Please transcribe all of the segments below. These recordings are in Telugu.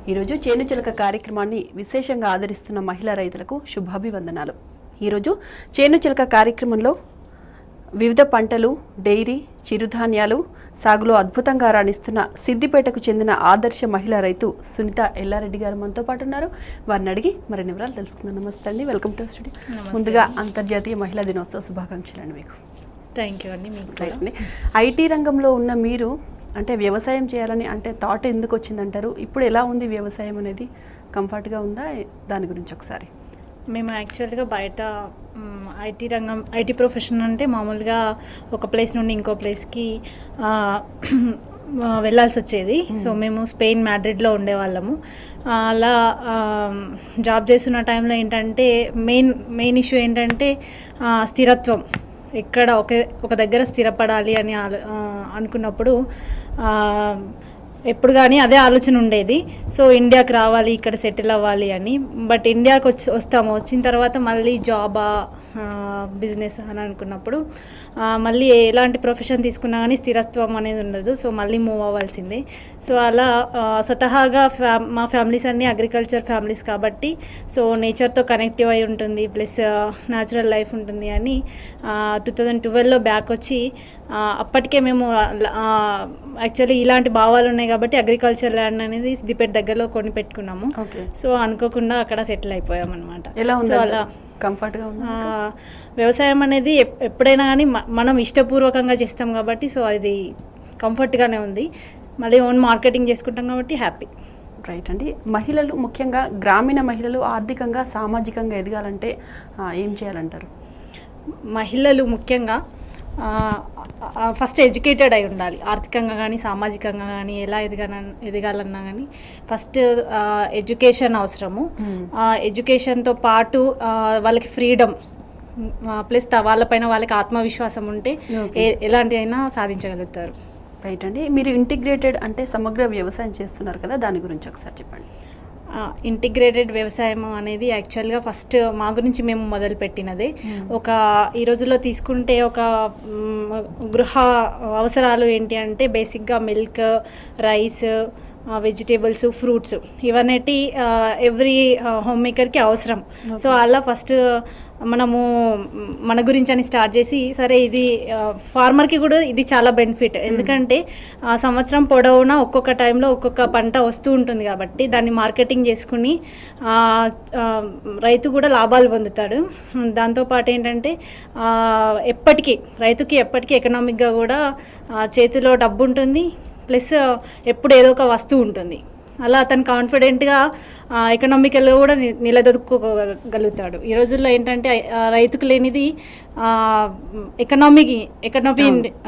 ఈరోజు చేనుచిలక కార్యక్రమాన్ని విశేషంగా ఆదరిస్తున్న మహిళా రైతులకు శుభాభివందనాలు ఈరోజు చేనుచిలక కార్యక్రమంలో వివిధ పంటలు డైరీ చిరుధాన్యాలు సాగులో అద్భుతంగా రాణిస్తున్న సిద్దిపేటకు చెందిన ఆదర్శ మహిళా రైతు సునీత ఎల్లారెడ్డి గారు మనతో పాటు ఉన్నారు వారిని అడిగి మరిన్ని వివరాలు తెలుసుకుందాం నమస్తే అండి వెల్కమ్ టు స్టూడియో నమస్తే. ముందుగా అంతర్జాతీయ మహిళా దినోత్సవ శుభాకాంక్షలు అండి మీకు థ్యాంక్ యూ అండి మీకు కూడా. రైట్ అండి ఐటీ రంగంలో ఉన్న మీరు అంటే వ్యవసాయం చేయాలని అంటే థాట్ ఎందుకు వచ్చిందంటారు ఇప్పుడు ఎలా ఉంది వ్యవసాయం అనేది కంఫర్ట్గా ఉందా దాని గురించి ఒకసారి మేము యాక్చువల్గా బయట ఐటీ రంగం ఐటీ ప్రొఫెషన్ అంటే మామూలుగా ఒక ప్లేస్ నుండి ఇంకో ప్లేస్కి ఆ, ఆ, వెళ్ళాల్సి వచ్చేది సో మేము స్పెయిన్ మ్యాడ్రిడ్లో ఉండేవాళ్ళము ఆ, అలా ఆ, జాబ్ చేస్తున్న టైంలో ఏంటంటే మెయిన్ మెయిన్ ఇష్యూ ఏంటంటే ఆ, స్థిరత్వం ఎక్కడ ఒక ఒక దగ్గర స్థిరపడాలి అని ఆలో- ఆ, అనుకున్నప్పుడు ఆ, ఎప్పుడు కానీ అదే ఆలోచన ఉండేది సో ఇండియాకి రావాలి ఇక్కడ సెటిల్ అవ్వాలి అని బట్ ఇండియాకి వచ్చి వస్తాము వచ్చిన తర్వాత మళ్ళీ జాబా బిజినెస్ అని అనుకున్నప్పుడు ఆ, మళ్ళీ ఎలాంటి ప్రొఫెషన్ తీసుకున్నా కానీ స్థిరత్వం అనేది ఉండదు సో మళ్ళీ మూవ్ అవ్వాల్సిందే సో అలా ఆ, స్వతహాగా ఫ్యా మా ఫ్యామిలీస్ అన్నీ అగ్రికల్చర్ ఫ్యామిలీస్ కాబట్టి సో నేచర్తో కనెక్టివ్ అయి ఉంటుంది ప్లస్ న్యాచురల్ లైఫ్ ఉంటుంది అని టూ థౌజండ్ ట్వెల్వ్లో బ్యాక్ వచ్చి ఆ, అప్పటికే మేము యాక్చువల్లీ ఇలాంటి భావాలు ఉన్నాయి కాబట్టి అగ్రికల్చర్ ల్యాండ్ అనేది సిద్దిపేట దగ్గరలో కొని పెట్టుకున్నాము ఓకే సో అనుకోకుండా అక్కడ సెటిల్ అయిపోయాం అనమాట ఎలా ఉంది సో అలా కంఫర్ట్గా ఉంది ఆ, వ్యవసాయం అనేది ఎప్- ఎప్పుడైనా కానీ మ- మనం ఇష్టపూర్వకంగా చేస్తాం కాబట్టి సో అది కంఫర్ట్గానే ఉంది మళ్ళీ ఓన్ మార్కెటింగ్ చేసుకుంటాం కాబట్టి హ్యాపీ రైట్ అండి మహిళలు ముఖ్యంగా గ్రామీణ మహిళలు ఆర్థికంగా సామాజికంగా ఎదగాలంటే ఆ, ఏం చేయాలంటారు మహిళలు ముఖ్యంగా ఫస్ట్ ఎడ్యుకేటెడ్ అయి ఉండాలి ఆర్థికంగా కానీ సామాజికంగా కానీ ఎలా ఎదగాల ఎదగాలన్నా కానీ ఫస్ట్ ఎడ్యుకేషన్ అవసరము ఎడ్యుకేషన్తో పాటు ఆ, వాళ్ళకి ఫ్రీడమ్ ప్లస్ వాళ్ళపైన వాళ్ళకి ఆత్మవిశ్వాసం ఉంటే Okay. ఏ- ఎలాంటి అయినా సాధించగలుగుతారు రైట్ అండి మీరు ఇంటిగ్రేటెడ్ అంటే సమగ్ర వ్యవసాయం చేస్తున్నారు కదా దాని గురించి ఒకసారి చెప్పండి ఇంటిగ్రేటెడ్ వ్యవసాయం అనేది యాక్చువల్గా ఫస్ట్ మా గురించి మేము మొదలుపెట్టినదే ఒక ఈ రోజుల్లో తీసుకుంటే ఒక మ్, గృహ అవసరాలు ఏంటి అంటే బేసిక్గా మిల్క్ రైస్ వెజిటేబుల్స్ ఫ్రూట్స్ ఇవన్నీ ఎవ్రీ హోమ్ మేకర్కి అవసరం సో అలా ఫస్ట్ మనము మ్, మన గురించి అని స్టార్ట్ చేసి సరే ఇది ఫార్మర్కి కూడా ఇది చాలా బెనిఫిట్ ఎందుకంటే ఆ సంవత్సరం పొడవునా ఒక్కొక్క టైంలో ఒక్కొక్క పంట వస్తూ ఉంటుంది కాబట్టి దాన్ని మార్కెటింగ్ చేసుకుని ఆ, ఆ, రైతు కూడా లాభాలు పొందుతాడు దాంతోపాటు ఏంటంటే ఆ, ఎప్పటికీ రైతుకి ఎప్పటికీ ఎకనామిక్గా కూడా ఆ, చేతిలో డబ్బు ఉంటుంది ప్లస్ ఎప్పుడు ఏదో ఒక వస్తువు ఉంటుంది అలా అతను కాన్ఫిడెంట్గా ఎకనామికల్గా కూడా ని- నిలదొక్కుకోగలుగుతాడు ఈ రోజుల్లో ఏంటంటే ఆ, రైతుకు లేనిది ఎకనామిక్ ఎకనామీ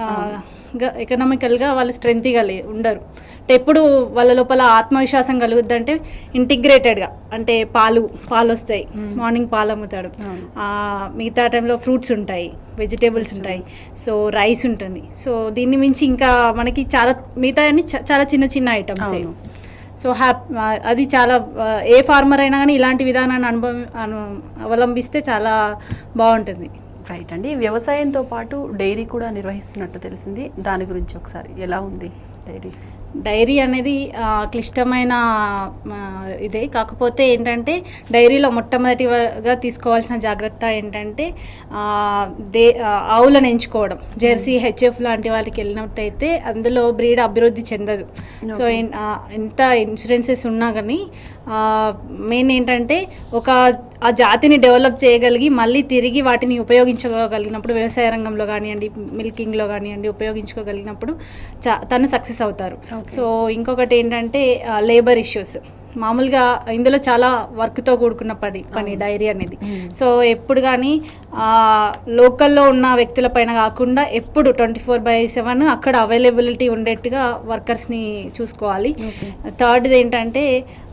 ఎకనామికల్గా వాళ్ళు స్ట్రెంత్గా లే ఉండరు అంటే ఎప్పుడు వాళ్ళ లోపల ఆత్మవిశ్వాసం కలుగుద్దంటే ఇంటిగ్రేటెడ్గా అంటే పాలు పాలు వస్తాయి మార్నింగ్ పాలు అమ్ముతాడు అవును. ఆ, మిగతా టైంలో ఫ్రూట్స్ ఉంటాయి వెజిటేబుల్స్ ఉంటాయి సో రైస్ ఉంటుంది సో దీన్ని మించి ఇంకా మనకి చాలా మిగతా అన్ని చ- చాలా చిన్న చిన్న ఐటమ్స్ అవును. సో హ్యాప్ అది చాలా ఆ, ఏ ఫార్మర్ అయినా కానీ ఇలాంటి విధానాన్ని అనుభవం అను అవలంబిస్తే చాలా బాగుంటుంది రైట్ అండి వ్యవసాయంతో పాటు డైరీ కూడా నిర్వహిస్తున్నట్టు తెలిసింది దాని గురించి ఒకసారి ఎలా ఉంది డైరీ డైరీ అనేది ఆ, క్లిష్టమైన ఆ, ఇదే కాకపోతే ఏంటంటే డైరీలో మొట్టమొదటిగా తీసుకోవాల్సిన జాగ్రత్త ఏంటంటే ఆ, దే ఆ, ఆవులను ఎంచుకోవడం జెర్సీ హెచ్ఎఫ్ లాంటి వాళ్ళకి వెళ్ళినట్టయితే అందులో బ్రీడ్ అభివృద్ధి చెందదు సో ఎన్- ఆ, ఎంత ఇన్సూరెన్సెస్ ఉన్నా కానీ మెయిన్ ఏంటంటే ఒక ఆ జాతిని డెవలప్ చేయగలిగి మళ్ళీ తిరిగి వాటిని ఉపయోగించుకోగలిగినప్పుడు వ్యవసాయ రంగంలో కానివ్వండి మిల్కింగ్లో కానివ్వండి ఉపయోగించుకోగలిగినప్పుడు చా తను సక్సెస్ అవుతారు సో ఇంకొకటి ఏంటంటే లేబర్ ఇష్యూస్ మామూలుగా ఇందులో చాలా వర్క్తో కూడుకున్న పని పని డైరీ అనేది సో ఎప్పుడు కానీ లోకల్లో ఉన్న వ్యక్తుల పైన కాకుండా ఎప్పుడు ట్వంటీ ఫోర్ బై సెవెన్ అక్కడ అవైలబిలిటీ ఉండేట్టుగా వర్కర్స్ని చూసుకోవాలి థర్డ్ది ఏంటంటే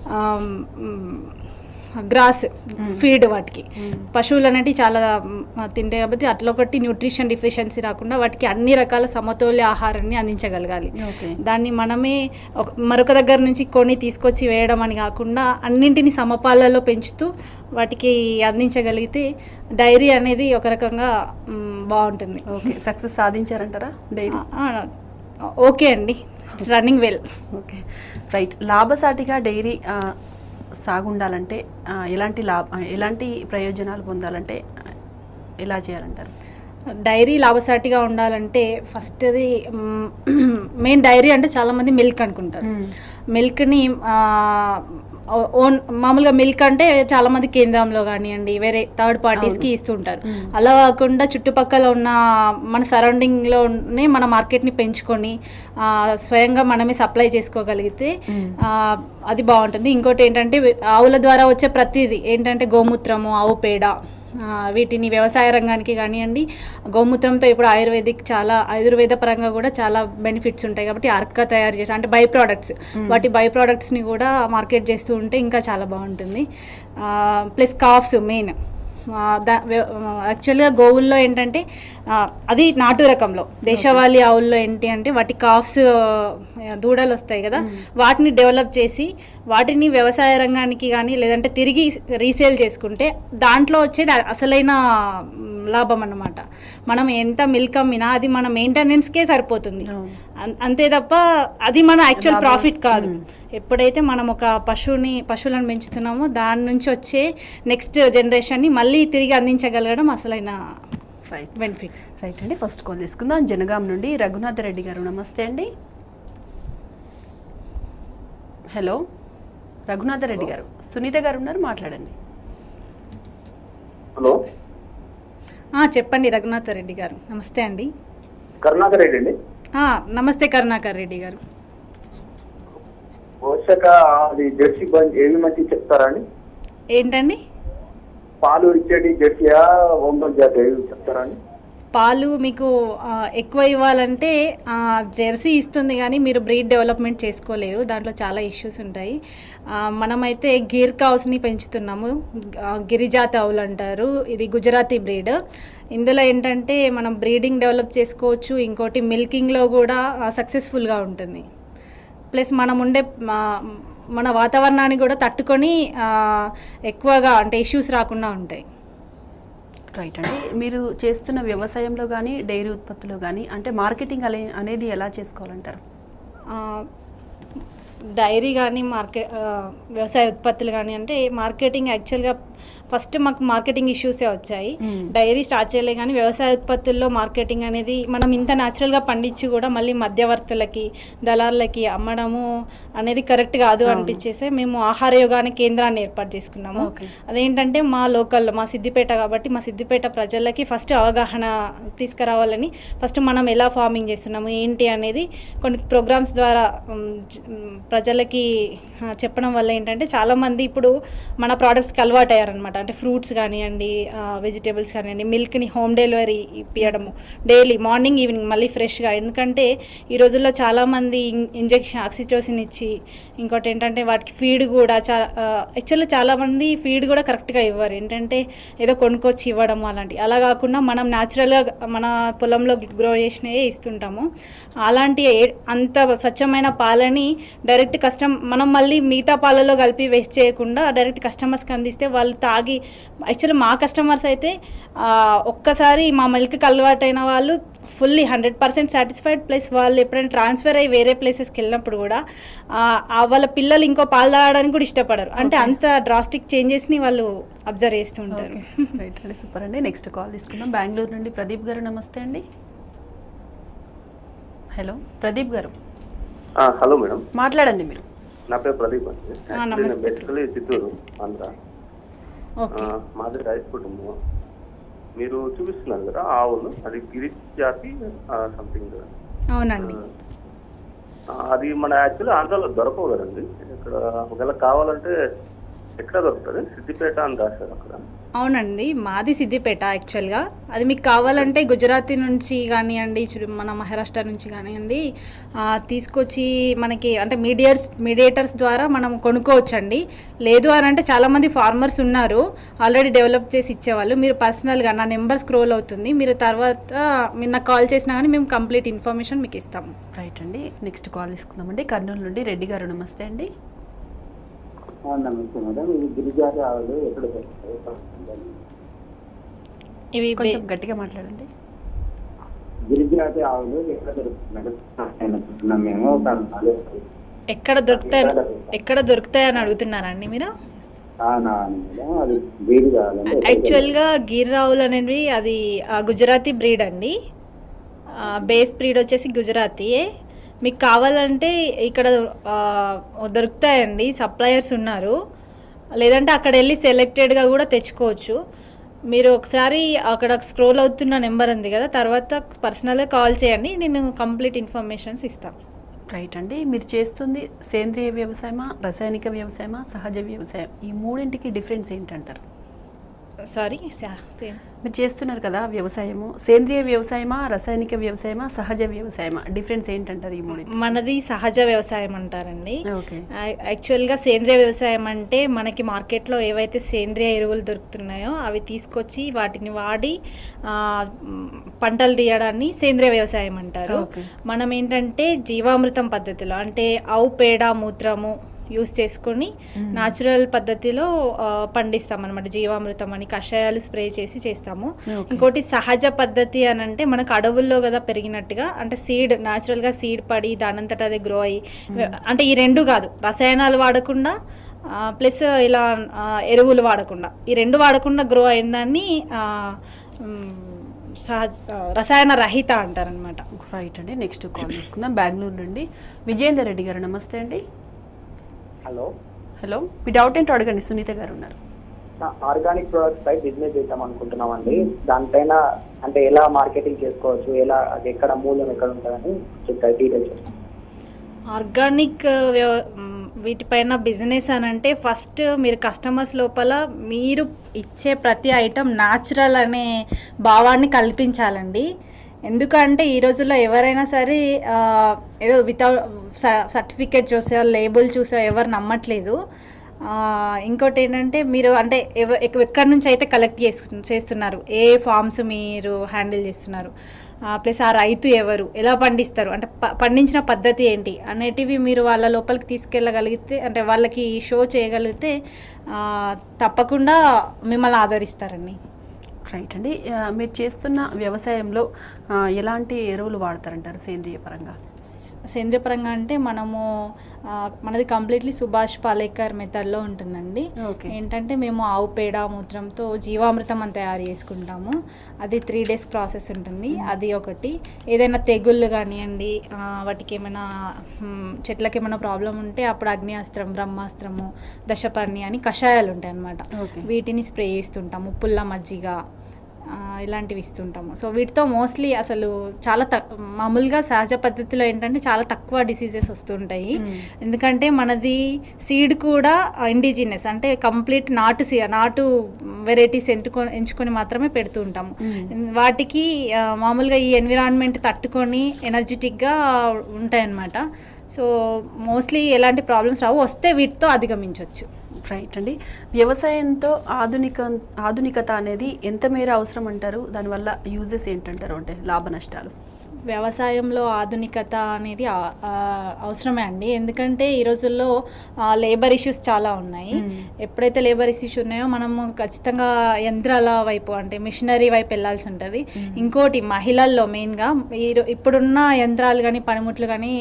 గ్రాస్ ఫీడ్ వాటికి పశువులు అనేవి చాలా మ్, తింటాయి కాబట్టి అట్లా ఒకటి న్యూట్రిషన్ డిఫిషియన్సీ రాకుండా వాటికి అన్ని రకాల సమతౌల్య ఆహారాన్ని అందించగలగాలి ఓకే దాన్ని మనమే ఒక- మరొక దగ్గర నుంచి కొని తీసుకొచ్చి వేయడం అని కాకుండా అన్నింటిని సమపాలలో పెంచుతూ వాటికి అందించగలిగితే డైరీ అనేది ఒక రకంగా మ్, బాగుంటుంది ఓకే సక్సెస్ సాధించారంటారా డైరీ ఆ, ఓకే అండి it's running well okay right లాభసాటిగా డైరీ ఆ, సాగు ఉండాలంటే ఆ, ఎలాంటి లాభ ఆ, ఎలాంటి ప్రయోజనాలు పొందాలంటే ఆ, ఎలా చేయాలంటారు డైరీ లాభసాటిగా ఉండాలంటే ఫస్ట్ అది మెయిన్ డైరీ అంటే చాలామంది మిల్క్ అనుకుంటారు మిల్క్ని ఓన్ మామూలుగా మిల్క్ అంటే చాలా మంది కేంద్రంలో కానివ్వండి వేరే థర్డ్ పార్టీస్కి ఇస్తుంటారు అలా కాకుండా చుట్టుపక్కల ఉన్న మన సరౌండింగ్లోనే మన మార్కెట్ని పెంచుకొని ఆ, స్వయంగా మనమే సప్లై చేసుకోగలిగితే ఆ, అది బాగుంటుంది ఇంకోటి ఏంటంటే ఆవుల ద్వారా వచ్చే ప్రతిదీ ఏంటంటే గోమూత్రము ఆవు పేడ ఆ, వీటిని వ్యవసాయ రంగానికి కానివ్వండి గోమూత్రంతో ఇప్పుడు ఆయుర్వేదిక్ చాలా ఆయుర్వేద పరంగా కూడా చాలా బెనిఫిట్స్ ఉంటాయి కాబట్టి అర్క తయారు చేసి అంటే బై ప్రోడక్ట్స్ వాటి బై ప్రోడక్ట్స్ని కూడా మార్కెట్ చేస్తూ ఉంటే ఇంకా చాలా బాగుంటుంది ప్లస్ కాఫ్స్ మెయిన్ యాక్చువల్గా గోవుల్లో ఏంటంటే ఆ, అది నాటు రకంలో దేశవాళీ ఆవుల్లో ఏంటి అంటే వాటి కాఫ్స్ దూడలు వస్తాయి కదా వాటిని డెవలప్ చేసి వాటిని వ్యవసాయ రంగానికి కానీ లేదంటే తిరిగి రీసేల్ చేసుకుంటే దాంట్లో వచ్చేది అ- అసలైన మ్, లాభం అన్నమాట మనం ఎంత మిల్క్ అమ్మినా అది మన మెయింటెనెన్స్కే సరిపోతుంది అవును. అం- అంతే తప్ప అది మన యాక్చువల్ ప్రాఫిట్ కాదు ఎప్పుడైతే మనం ఒక పశువుని పశువులను పెంచుతున్నామో దాని నుంచి వచ్చే నెక్స్ట్ జనరేషన్ని మళ్ళీ తిరిగి అందించగలగడం అసలైన రైట్ బెనిఫిట్ రైట్ అండి ఫస్ట్ కాల్ తీసుకుందాం జనగాం నుండి రఘునాథ రెడ్డి గారు నమస్తే అండి హలో రఘునాథ రెడ్డి గారు సునీత గారు ఉన్నారు మాట్లాడండి హలో ఆ, చెప్పండి రఘునాథ రెడ్డి గారు నమస్తే అండి కరుణాకర్ రెడ్డి అండి ఆ, నమస్తే కరుణాకర్ రెడ్డి గారు పోషక అది జెర్సీ బంద్ ఏమి మంచి చెప్తారా అండి ఏంటండి పాలు ఇచ్చేటి జెర్సీయా ఒంగోలు జాతి ఏవి చెప్తారా అండి పాలు మీకు ఆ, ఎక్కువ ఇవ్వాలంటే ఆ, జెర్సీ ఇస్తుంది కానీ మీరు బ్రీడ్ డెవలప్మెంట్ చేసుకోలేరు దాంట్లో చాలా ఇష్యూస్ ఉంటాయి ఆ, మనమైతే గిర్ కావుస్ని పెంచుతున్నాము ఆ, గిరిజాతి ఆవులు అంటారు ఇది గుజరాతీ బ్రీడ్ ఇందులో ఏంటంటే మనం బ్రీడింగ్ డెవలప్ చేసుకోవచ్చు ఇంకోటి మిల్కింగ్లో కూడా సక్సెస్ఫుల్గా ఉంటుంది ప్లస్ మనం ఉండే మా- మన వాతావరణాన్ని కూడా తట్టుకొని ఆ, ఎక్కువగా అంటే ఇష్యూస్ రాకుండా ఉంటాయి రైట్ అండి మీరు చేస్తున్న వ్యవసాయంలో కానీ డైరీ ఉత్పత్తులు కానీ అంటే మార్కెటింగ్ అలే అనేది ఎలా చేసుకోవాలంటారు ఆ, డైరీ కానీ మార్కెట్ ఆ, వ్యవసాయ ఉత్పత్తులు కానీ అంటే మార్కెటింగ్ యాక్చువల్గా ఫస్ట్ మాకు మార్కెటింగ్ ఇష్యూసే వచ్చాయి Hmm. డైరీ స్టార్ట్ చేయలే కానీ వ్యవసాయ ఉత్పత్తుల్లో మార్కెటింగ్ అనేది మనం ఇంత న్యాచురల్గా పండించి కూడా మళ్ళీ మధ్యవర్తులకి దళారులకి అమ్మడము అనేది కరెక్ట్ కాదు అవును. అనిపించేసి మేము ఆహార యోగాన కేంద్రాన్ని ఏర్పాటు చేసుకున్నాము Okay. అదేంటంటే మా లోకల్లో మా సిద్దిపేట కాబట్టి మా సిద్దిపేట ప్రజలకి ఫస్ట్ అవగాహన తీసుకురావాలని ఫస్ట్ మనం ఎలా ఫార్మింగ్ చేస్తున్నాము ఏంటి అనేది కొన్ని ప్రోగ్రామ్స్ ద్వారా ఉమ్, జ- ఉమ్, ప్రజలకి ఆ, చెప్పడం వల్ల ఏంటంటే చాలామంది ఇప్పుడు మన ప్రోడక్ట్స్కి అలవాటు అయ్యారనమాట అంటే ఫ్రూట్స్ కానివ్వండి వెజిటేబుల్స్ కానివ్వండి మిల్క్ని హోమ్ డెలివరీ ఇప్పించడము డైలీ మార్నింగ్ ఈవినింగ్ మళ్ళీ ఫ్రెష్గా ఎందుకంటే ఈ రోజుల్లో చాలామంది ఇంజెక్షన్ ఆక్సిటోసిన్ ఇచ్చి ఇంకోటి ఏంటంటే వాటికి ఫీడ్ కూడా చాలా యాక్చువల్లీ చాలామంది ఫీడ్ కూడా కరెక్ట్గా ఇవ్వరు ఏంటంటే ఏదో కొనుక్కొచ్చి ఇవ్వడం అలాంటి అలా కాకుండా మనం న్యాచురల్గా మన పొలంలో గ్రో చేసినవే ఇస్తుంటాము అలాంటి ఏ- అంత స్వచ్ఛమైన పాలని డైరెక్ట్ కస్టమ్ మనం మళ్ళీ మిగతా పాలలో కలిపి వేస్ట్ చేయకుండా డైరెక్ట్ కస్టమర్స్కి అందిస్తే వాళ్ళు తాగి యాక్చువల్లీ మా కస్టమర్స్ అయితే ఆ, ఒక్కసారి మా మిల్క్కి అలవాటైన వాళ్ళు fully hundred percent satisfied plus వాళ్ళు ఎప్పుడైనా ట్రాన్స్ఫర్ అయ్యి వేరే ప్లేసెస్కి వెళ్ళినప్పుడు కూడా ఆ, ఆ వాళ్ళ పిల్లలు ఇంకో పాలు తాగడానికి కూడా ఇష్టపడరు అంటే అంత డ్రాస్టిక్ చేంజెస్ని వాళ్ళు అబ్జర్వ్ చేస్తుంటారు రైట్ అండి సూపర్ అండి నెక్స్ట్ కాల్ తీసుకుందాం బెంగళూరు నుండి ప్రదీప్ గారు నమస్తే అండి హలో ప్రదీప్ గారు ఆ, హలో మేడం మాట్లాడండి మీరు నా పేరు ప్రదీప్ అండి ఆ, నమస్తే. బేసికలీ చిత్తూరు ఆంధ్ర ఓకే ఆ, మాది రైతు కుటుంబం మీరు చూపిస్తున్నారు కదా ఆవులు అది గిరి జాతి సంథింగ్ అవునండి అది మన యాక్చువల్లీ ఆంధ్రాలో దొరకవు కదండి ఇక్కడ ఒకవేళ కావాలంటే ఎక్కడ దొరుకుతుంది సిద్దిపేట అని రాశారు అక్కడ అవునండి మాది సిద్దిపేట యాక్చువల్గా అది మీకు కావాలంటే గుజరాతీ నుంచి కానివ్వండి చు- మన మహారాష్ట్ర నుంచి కానివ్వండి ఆ, తీసుకొచ్చి మనకి అంటే మీడియర్స్ మీడియేటర్స్ ద్వారా మనం కొనుక్కోవచ్చండి లేదు అని అంటే చాలామంది ఫార్మర్స్ ఉన్నారు ఆల్రెడీ డెవలప్ చేసి ఇచ్చేవాళ్ళు మీరు పర్సనల్గా నా నెంబర్ స్క్రోల్ అవుతుంది మీరు తర్వాత మీరు నాకు కాల్ చేసినా కానీ మేము కంప్లీట్ ఇన్ఫర్మేషన్ మీకు ఇస్తాము రైట్ అండి నెక్స్ట్ కాల్ తీసుకుందామండి కర్నూలు నుండి రెడ్డి గారు నమస్తే అండి ఆ, నమస్తే మేడం ఇది గిరిజాతి ఆవులు ఎక్కడ దొరుకుతాయి ఇవి బే- కొంచెం గట్టిగా మాట్లాడండి గిరిజాతి ఆవులు ఎక్కడ దొరుకుతుంది మేడం అనుకుంటున్నాం మేము ఒక నాలుగు ఎక్కడ దొరుకుతాయి ఎక్కడ దొరుకుతాయని అడుగుతున్నారండి మీరు అవునా మేడం అది బ్రీడ్ కావాలంటే ఎక్కడ యాక్చువల్గా గిర్ రావులు అనేవి అది ఆ, గుజరాతీ బ్రీడ్ అండి ఆ, బేస్ బ్రీడ్ వచ్చేసి గుజరాతీయే మీకు కావాలంటే ఇక్కడ ఆ, దొరుకుతాయండి సప్లయర్స్ ఉన్నారు లేదంటే అక్కడ వెళ్ళి సెలెక్టెడ్గా కూడా తెచ్చుకోవచ్చు మీరు ఒకసారి అక్కడ స్క్రోల్ అవుతున్న నెంబర్ ఉంది కదా తర్వాత పర్సనల్గా కాల్ చేయండి నేను కంప్లీట్ ఇన్ఫర్మేషన్స్ ఇస్తాను రైట్ అండి మీరు చేస్తుంది సేంద్రియ వ్యవసాయమా రసాయనిక వ్యవసాయమా సహజ వ్యవసాయం ఈ మూడింటికి డిఫరెన్స్ ఏంటంటారు సారీ సేమ్ మీరు చేస్తున్నారు కదా వ్యవసాయము సేంద్రియ వ్యవసాయమా రసాయనిక వ్యవసాయమా సహజ వ్యవసాయమా డిఫరెన్స్ ఏంటంటారు ఈ మూడింటి మనది సహజ వ్యవసాయం అంటారండి ఓకే యా- యాక్చువల్గా సేంద్రియ వ్యవసాయం అంటే మనకి మార్కెట్లో ఏవైతే సేంద్రియ ఎరువులు దొరుకుతున్నాయో అవి తీసుకొచ్చి వాటిని వాడి ఆ, మ్, పంటలు తీయడాన్ని సేంద్రియ వ్యవసాయం అంటారు ఓకే. మనం ఏంటంటే జీవామృతం పద్ధతిలో అంటే ఆవు పేడ మూత్రము యూస్ చేసుకొని న్యాచురల్ పద్ధతిలో ఆ, పండిస్తాం అనమాట జీవామృతం అని కషాయాలు స్ప్రే చేసి చేస్తాము ఓకే. ఇంకోటి సహజ పద్ధతి అని అంటే మనకు అడవుల్లో కదా పెరిగినట్టుగా అంటే సీడ్ న్యాచురల్గా సీడ్ పడి దానంతట అదే గ్రో అయ్యి అంటే ఈ రెండు కాదు రసాయనాలు వాడకుండా ప్లస్ ఇలా ఆ, ఎరువులు వాడకుండా ఈ రెండు వాడకుండా గ్రో అయిన దాన్ని ఆ, మ్, సహజ ఆ, రసాయన రహిత అంటారనమాట రైట్ అండి నెక్స్ట్ కాల్ తీసుకుందాం బెంగళూరు నుండి విజయేందర్ రెడ్డి గారు నమస్తే అండి హలో హలో మీ డౌట్ ఏంటో అడగండి సునీత గారు ఉన్నారు ఆర్గానిక్ ప్రొడక్ట్స్ పై బిజినెస్ చేద్దాం అనుకుంటున్నామండి దానిపైన అంటే ఎలా మార్కెటింగ్ చేసుకోవచ్చు ఎలా అది ఎక్కడ మూల్యం ఎక్కడ ఉంటుందని చెప్తారు డీటెయిల్స్ చెప్తాను ఆర్గానిక్ వ్యవ- మ్, వీటిపైన బిజినెస్ అని అంటే ఫస్ట్ మీరు కస్టమర్స్ లోపల మీరు ఇచ్చే ప్రతి ఐటెం న్యాచురల్ అనే భావాన్ని కల్పించాలండి ఎందుకంటే ఈ రోజుల్లో ఎవరైనా సరే ఆ, ఏదో వితౌట్ సర్టిఫికేట్ చూసా లేబుల్ చూసా ఎవరు నమ్మట్లేదు ఆ, ఇంకోటి ఏంటంటే మీరు అంటే ఎవ ఎక్క- ఎక్కడి నుంచి అయితే కలెక్ట్ చేసుకు చేస్తున్నారు ఏ ఫార్మ్స్ మీరు హ్యాండిల్ చేస్తున్నారు ప్లస్ ఆ రైతు ఎవరు ఎలా పండిస్తారు అంటే ప- పండించిన పద్ధతి ఏంటి అనేటివి మీరు వాళ్ళ లోపలికి తీసుకెళ్ళగలిగితే అంటే వాళ్ళకి షో చేయగలిగితే ఆ, తప్పకుండా మిమ్మల్ని ఆదరిస్తారండి రైట్ అండి ఆ, మీరు చేస్తున్న వ్యవసాయంలో ఆ, ఎలాంటి ఎరువులు వాడతారంటారు సేంద్రియ పరంగా సేంద్రియ పరంగా అంటే మనము ఆ, మనది కంప్లీట్లీ సుభాష్ పాలేకర్ మెథడ్లో ఉంటుందండి ఓకే. ఏంటంటే మేము ఆవు పేడ మూత్రంతో జీవామృతం అని తయారు చేసుకుంటాము అది త్రీ డేస్ ప్రాసెస్ ఉంటుంది అది ఒకటి ఏదైనా తెగుళ్ళు కానివ్వండి ఆ, వాటికి ఏమైనా మ్, చెట్లకి ఏమైనా ప్రాబ్లం ఉంటే అప్పుడు అగ్నియాస్త్రం బ్రహ్మాస్త్రము దశపర్ణి అని కషాయాలు ఉంటాయి అన్నమాట ఓకే. వీటిని స్ప్రే చేస్తుంటాము పుల్ల మజ్జిగ ఆ, ఇలాంటివి ఇస్తుంటాము సో వీటితో మోస్ట్లీ అసలు చాలా తక్ మామూలుగా సహజ పద్ధతిలో ఏంటంటే చాలా తక్కువ డిసీజెస్ వస్తుంటాయి ఎందుకంటే మనది సీడ్ కూడా ఇండిజినస్ అంటే కంప్లీట్ నాటు సీ నాటు వెరైటీస్ ఎంచుకొని ఎంచుకొని మాత్రమే పెడుతూ ఉంటాము వాటికి ఆ, మామూలుగా ఈ ఎన్విరాన్మెంట్ తట్టుకొని ఎనర్జెటిక్గా ఉంటాయన్నమాట సో మోస్ట్లీ ఎలాంటి ప్రాబ్లమ్స్ రావు వస్తే వీటితో అధిగమించవచ్చు రైట్ అండి వ్యవసాయంతో ఆధునిక ఆధునికత అనేది ఎంత మేర అవసరం అంటారు దానివల్ల యూజెస్ ఏంటంటారు అంటే లాభ నష్టాలు వ్యవసాయంలో ఆధునికత అనేది ఆ- ఆ, అవసరమే అండి ఎందుకంటే ఈ రోజుల్లో లేబర్ ఇష్యూస్ చాలా ఉన్నాయి ఎప్పుడైతే లేబర్ ఇష్యూస్ ఉన్నాయో మనము ఖచ్చితంగా యంత్రాల వైపు అంటే మిషనరీ వైపు వెళ్ళాల్సి ఉంటుంది ఇంకోటి మహిళల్లో మెయిన్గా ఈ రో- ఇప్పుడున్న యంత్రాలు కానీ పనిముట్లు కానీ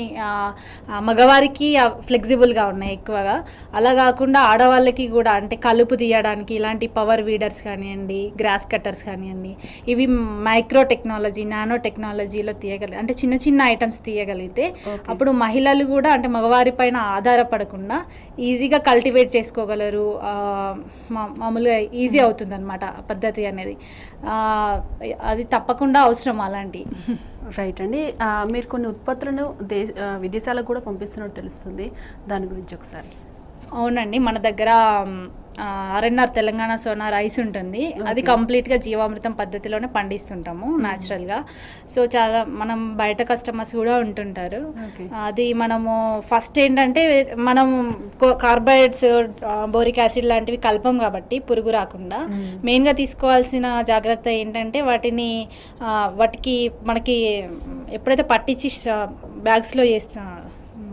మగవారికి ఫ్లెక్సిబుల్గా ఉన్నాయి ఎక్కువగా అలా కాకుండా ఆడవాళ్ళకి కూడా అంటే కలుపు తీయడానికి ఇలాంటి పవర్ వీడర్స్ కానివ్వండి గ్రాస్ కట్టర్స్ కానివ్వండి ఇవి మైక్రో టెక్నాలజీ నానో టెక్నాలజీలో తీయగలి అంటే చిన్న చిన్న ఐటమ్స్ తీయగలిగితే అప్పుడు మహిళలు కూడా అంటే మగవారి పైన ఆధారపడకుండా ఈజీగా కల్టివేట్ చేసుకోగలరు ఆ, మా- మామూలుగా ఈజీ అవుతుంది అనమాట పద్ధతి అనేది ఆ, అది తప్పకుండా అవసరం అలాంటి రైట్ అండి ఆ, మీరు కొన్ని ఉత్పత్తులను దేశ ఆ, విదేశాలకు కూడా పంపిస్తున్నట్టు తెలుస్తుంది దాని గురించి ఒకసారి అవునండి మన దగ్గర ఆర్ఎన్ఆర్ తెలంగాణ సోనా రైస్ ఉంటుంది అది కంప్లీట్గా జీవామృతం పద్ధతిలోనే పండిస్తుంటాము న్యాచురల్గా సో చాలా మనం బయట కస్టమర్స్ కూడా ఉంటుంటారు Okay. అది మనము ఫస్ట్ ఏంటంటే మనం కార్బోహైడ్రేట్స్ బోరిక్ యాసిడ్ లాంటివి కలపం కాబట్టి పురుగు రాకుండా మెయిన్గా తీసుకోవాల్సిన జాగ్రత్త ఏంటంటే వాటిని ఆ, వాటికి మనకి ఎప్పుడైతే పట్టించి బ్యాగ్స్లో చేస్తా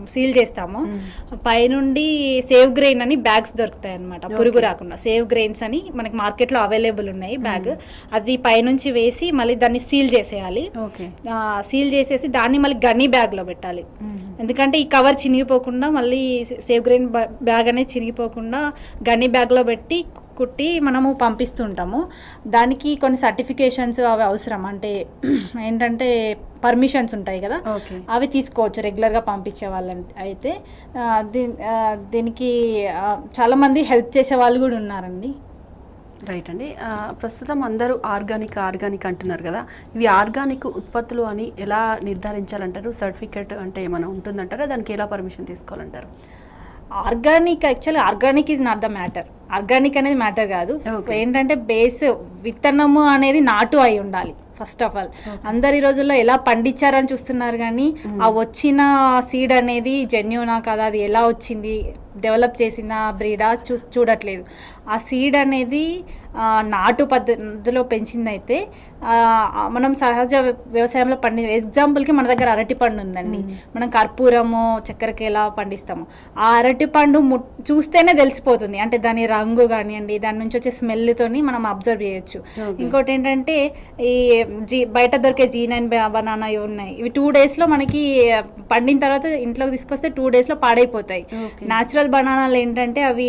సీల్ చేస్తామో పైనుండి సేవ్ గ్రెయిన్ అని బ్యాగ్స్ దొరుకుతాయి అనమాట పురుగు రాకుండా సేవ్ గ్రెయిన్స్ అని మనకి మార్కెట్లో అవైలబుల్ ఉన్నాయి బ్యాగ్ అది పైనుంచి వేసి మళ్ళీ దాన్ని సీల్ చేసేయాలి ఓకే సీల్ చేసేసి దాన్ని మళ్ళీ గనీ బ్యాగ్లో పెట్టాలి ఎందుకంటే ఈ కవర్ చినిగిపోకుండా మళ్ళీ సేవ్ గ్రెయిన్ బ్యాగ్ అనేది చినిగిపోకుండా గనీ బ్యాగ్లో పెట్టి కుట్టి మనము పంపిస్తుంటాము దానికి కొన్ని సర్టిఫికేషన్స్ అవి అవసరం అంటే ఏంటంటే పర్మిషన్స్ ఉంటాయి కదా ఓకే అవి తీసుకోవచ్చు రెగ్యులర్గా పంపించే వాళ్ళని అయితే ఆ, దీ- ఆ, దీనికి ఆ, చాలామంది హెల్ప్ చేసే వాళ్ళు కూడా ఉన్నారండి రైట్ అండి ఆ, ప్రస్తుతం అందరూ ఆర్గానిక్ ఆర్గానిక్ అంటున్నారు కదా ఇవి ఆర్గానిక్ ఉత్పత్తులు అని ఎలా నిర్ధారించాలంటారు సర్టిఫికేట్ అంటే ఏమైనా ఉంటుందంటారా దానికి ఎలా పర్మిషన్ తీసుకోవాలంటారు organic actually organic is not the matter organic అనేది మ్యాటర్ కాదు Okay. ఏంటంటే బేస్ విత్తనము అనేది నాటు అయి ఉండాలి ఫస్ట్ ఆఫ్ ఆల్ అందరు ఈ రోజుల్లో ఎలా పండించారని చూస్తున్నారు కానీ ఆ వచ్చిన సీడ్ అనేది జెన్యునా కదా అది ఎలా వచ్చింది డెవలప్ చేసిన బ్రీడా చూ చూడట్లేదు ఆ సీడ్ అనేది ఆ, నాటు పద్ధతిలో పెంచిందైతే ఆ, మనం సహజ వ్యవసాయంలో పండి ఎగ్జాంపుల్కి మన దగ్గర అరటి పండు ఉందండి మనం కర్పూరము చక్కెరకి ఎలా పండిస్తాము ఆ అరటి పండు ము చూస్తేనే తెలిసిపోతుంది అంటే దాని రంగు కానివ్వండి దాని నుంచి వచ్చే స్మెల్తోని మనం అబ్జర్వ్ చేయొచ్చు ఇంకోటి ఏంటంటే ఈ జీ బయట దొరికే జీ నైన్ బనానా ఇవి ఉన్నాయి ఇవి టూ డేస్లో మనకి పండిన తర్వాత ఇంట్లోకి తీసుకొస్తే టూ డేస్లో పాడైపోతాయి Okay. న్యాచురల్ బనానాలు ఏంటంటే అవి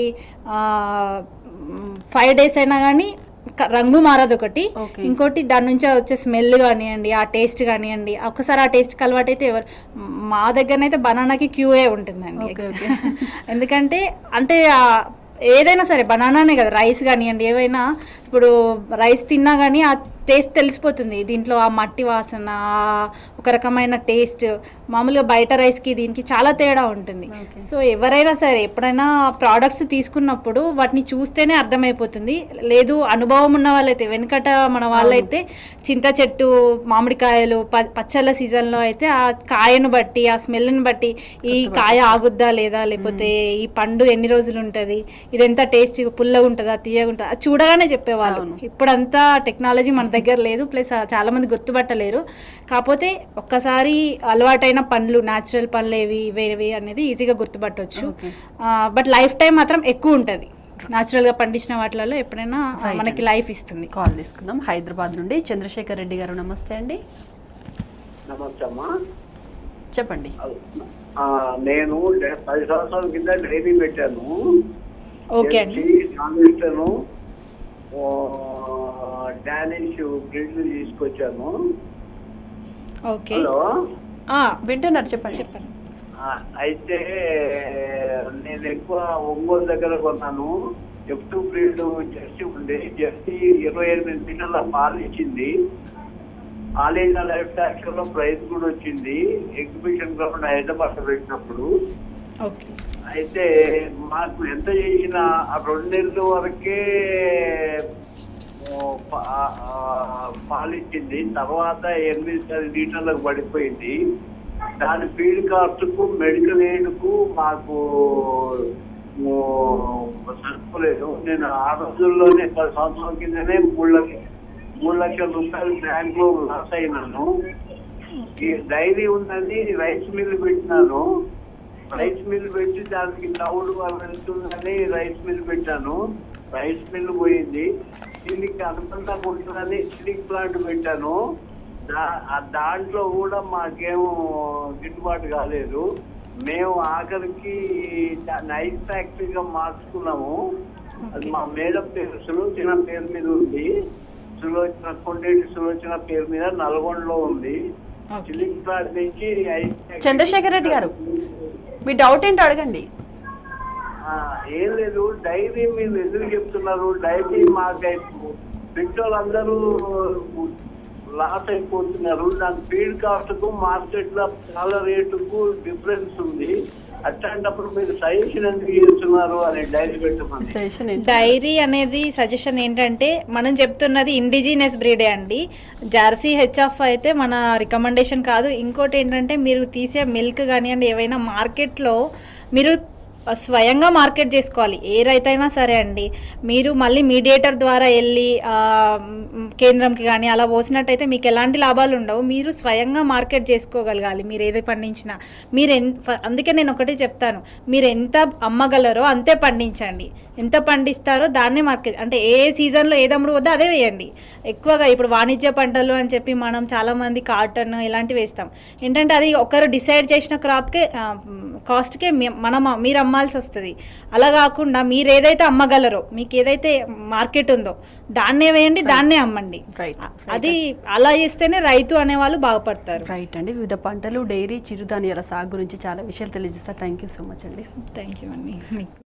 ఫైవ్ డేస్ అయినా కానీ క- రంగు మారదు ఒకటి Okay. ఇంకోటి దాని నుంచి వచ్చే స్మెల్ కానివ్వండి ఆ టేస్ట్ కానివ్వండి ఒక్కసారి ఆ టేస్ట్ అలవాటు అయితే ఎవరు మా దగ్గరనైతే బనానాకి క్యూఏ ఉంటుందండి Okay, okay. ఎందుకంటే అంటే ఆ ఏదైనా సరే బనానానే కదా రైస్ కానివ్వండి ఏవైనా ఇప్పుడు రైస్ తిన్నా కానీ ఆ టేస్ట్ తెలిసిపోతుంది దీంట్లో ఆ మట్టి వాసన ఆ ఒక రకమైన టేస్ట్ మామూలుగా బయట రైస్కి దీనికి చాలా తేడా ఉంటుంది సో ఎవరైనా సరే ఎప్పుడైనా ప్రోడక్ట్స్ తీసుకున్నప్పుడు వాటిని చూస్తేనే అర్థమైపోతుంది లేదు అనుభవం ఉన్న వాళ్ళైతే వెనకట మన వాళ్ళైతే చింత చెట్టు మామిడికాయలు ప- పచ్చళ్ళ సీజన్లో అయితే ఆ కాయను బట్టి ఆ స్మెల్ని బట్టి ఈ కాయ ఆగుద్దా లేదా లేకపోతే ఈ పండు ఎన్ని రోజులు ఉంటుంది ఇది ఎంత టేస్ట్ పుల్లగా ఉంటుందా తీయగా ఉంటుందా అది చూడగానే చెప్పేవాళ్ళు ఇప్పుడంతా టెక్నాలజీ మన దగ్గర లేదు ప్లస్ చాలా మంది గుర్తుపట్టలేరు కాకపోతే ఒక్కసారి అలవాటైన పండ్లు న్యాచురల్ పండ్లు ఏవి ఇవేవి అనేది ఈజీగా గుర్తుపట్టవచ్చు Okay. బట్ లైఫ్ టైం మాత్రం ఎక్కువ ఉంటుంది న్యాచురల్గా పండించిన వాటిలలో ఎప్పుడైనా ఆ, Right మనకి లైఫ్ ఇస్తుంది కాల్ తీసుకుందాం హైదరాబాద్ నుండి చంద్రశేఖర్ రెడ్డి గారు నమస్తే అండి నమస్తే అమ్మా చెప్పండి ఆ, నేను డే- పది సంవత్సరాల కింద డైరీ పెట్టాను ఓకే అండి నామినేషన్ డానిష్ బ్రిడ్లు తీసుకొచ్చాను ఓకే హలో ఆ, వింటున్నారు చెప్పండి చెప్పండి ఆ, అయితే నేను ఎక్కువ ఒంగోలు దగ్గర కొన్నాను ఎఫ్ టూ బ్రీడ్ జెర్సీ ఉంది జెర్సీ ఇరవై ఎనిమిది లీటర్ల పాలు ఇచ్చింది ఆల్ ఇండియా లైఫ్ ట్యాక్స్ లో ప్రైజ్ కూడా వచ్చింది ఎగ్జిబిషన్ గ్రౌండ్ హైదరాబాద్ పెట్టినప్పుడు ఓకే అయితే మాకు ఎంత చేసినా ఆ రెండు నెలల వరకే ఓ, పా- ఆ, పాలు ఇచ్చింది తర్వాత ఎనిమిది పది లీటర్లకు పడిపోయింది దాని ఫీడ్ కాస్ట్కు మెడికల్ ఎయిడ్కు మాకు ఓ, సరిపోలేదు నేను ఆ రోజుల్లోనే పది సంవత్సరాల కిందనే మూడు లక్ష మూడు లక్షల రూపాయలు బ్యాంక్ లో లాస్ అయినాను ఈ డైరీ ఉందని రైస్ మిల్ పెట్టినాను రైస్ మిల్ పెట్టి దానికి తౌడు వెళ్తుందని రైస్ మిల్ పెట్టాను రైస్ మిల్ పోయింది దీనికి అనుబంధంగా ఉంటుందని సిలిక్ ప్లాంట్ పెట్టాను దా- ఆ దాంట్లో కూడా మాకేం గిట్టుబాటు కాలేదు మేము ఆఖరికి దాన్ని ఐస్ ఫ్యాక్టరీగా మార్చుకున్నాము అది మా మేడం పేరు సులోచన పేరు మీద ఉంది సులోచన కొండేటి సులోచన పేరు మీద నల్గొండలో ఉంది ఓకే సిలిక్ ప్లాంట్ నుంచి ఐస్ ఫ్యాక్టరీ- చంద్రశేఖర్ రెడ్డి గారు మీ డౌట్ ఏంటో అడగండి ఆ, ఏం లేదు డైరీ మీరు ఎందుకు చెప్తున్నారు డైరీ మాకు పెట్రోల్ లాస్ అయిపోతున్నారు దాని ఫీడ్ కాస్ట్ కు మార్కెట్ లో చాలా రేటుకు డిఫరెన్స్ ఉంది అట్లాంటప్పుడు మీరు సజెషన్ ఎందుకు చేస్తున్నారు అని డైరీ పెట్టమని సెషన్ ఏంటి డైరీ అనేది సజెషన్ ఏంటంటే మనం చెప్తున్నది ఇండిజినస్ బ్రీడే అండి జెర్సీ హెచ్ఎఫ్ అయితే మన రికమెండేషన్ కాదు ఇంకోటి ఏంటంటే మీరు తీసే మిల్క్ కానివ్వండి ఏవైనా మార్కెట్లో మీరు స్వయంగా మార్కెట్ చేసుకోవాలి ఏ రైతైనా సరే అండి మీరు మళ్ళీ మీడియేటర్ ద్వారా వెళ్ళి ఆ, మ్, కేంద్రంకి కానీ అలా పోసినట్టయితే మీకు ఎలాంటి లాభాలు ఉండవు మీరు స్వయంగా మార్కెట్ చేసుకోగలగాలి మీరు ఏది పండించినా మీరు ఎన్ ఫ- అందుకే నేను ఒకటే చెప్తాను మీరు ఎంత అమ్మగలరో అంతే పండించండి ఎంత పండిస్తారో దాన్నే మార్కెట్ అంటే ఏ సీజన్లో ఏది అమ్ముడు వద్దో అదే వేయండి ఎక్కువగా ఇప్పుడు వాణిజ్య పంటలు అని చెప్పి మనం చాలామంది కాటన్ ఇలాంటివి వేస్తాం ఏంటంటే అది ఒకరు డిసైడ్ చేసిన క్రాప్కే కాస్ట్కే మనం మీరు అమ్మాల్సి వస్తుంది అలా కాకుండా మీరు ఏదైతే అమ్మగలరో మీకు ఏదైతే మార్కెట్ ఉందో దాన్నే వేయండి దాన్నే అమ్మండి రైట్ అది అలా చేస్తేనే రైతు అనేవాళ్ళు బాగుపడతారు రైట్ అండి వివిధ పంటలు డైరీ చిరుధాన్యాల సాగు గురించి చాలా విషయాలు తెలియజేస్తారు థ్యాంక్ యూ సో మచ్ అండి థ్యాంక్ యూ అండి మీకు